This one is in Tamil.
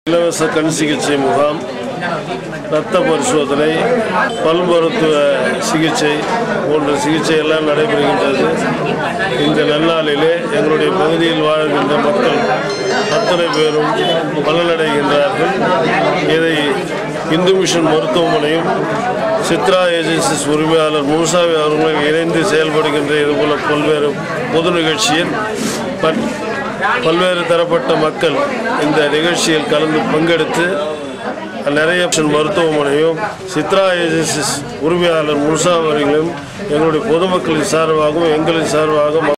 இலவச கண் சிகிச்சை முகாம் இரத்த பரிசோதனை பல் மருத்துவ சிகிச்சை போன்ற சிகிச்சை எல்லாம் நடைபெறுகின்றது இந்த நன்னாளிலே எங்களுடைய பகுதியில் வாழ்கின்ற மக்கள் அத்தனை பேரும் பலனடைகின்றார்கள் இதை இந்து மிஷன் மருத்துவமனையும் சித்ரா ஏஜென்சிஸ் உரிமையாளர் முனுசாமி அவர்களும் இணைந்து செயல்படுகின்ற இதுபோல பல்வேறு பொது நிகழ்ச்சியில் பட் பல்வேறு தரப்பட்ட மக்கள் இந்த நிகழ்ச்சியில் கலந்து பங்கெடுத்து நிறைய மருத்துவமனையும் சித்ரா ஏஜென்சிஸ் உரிமையாளர் முனுசா அவர்களும் எங்களுடைய பொதுமக்களின் சார்பாகவும் எங்களின் சார்பாகவும்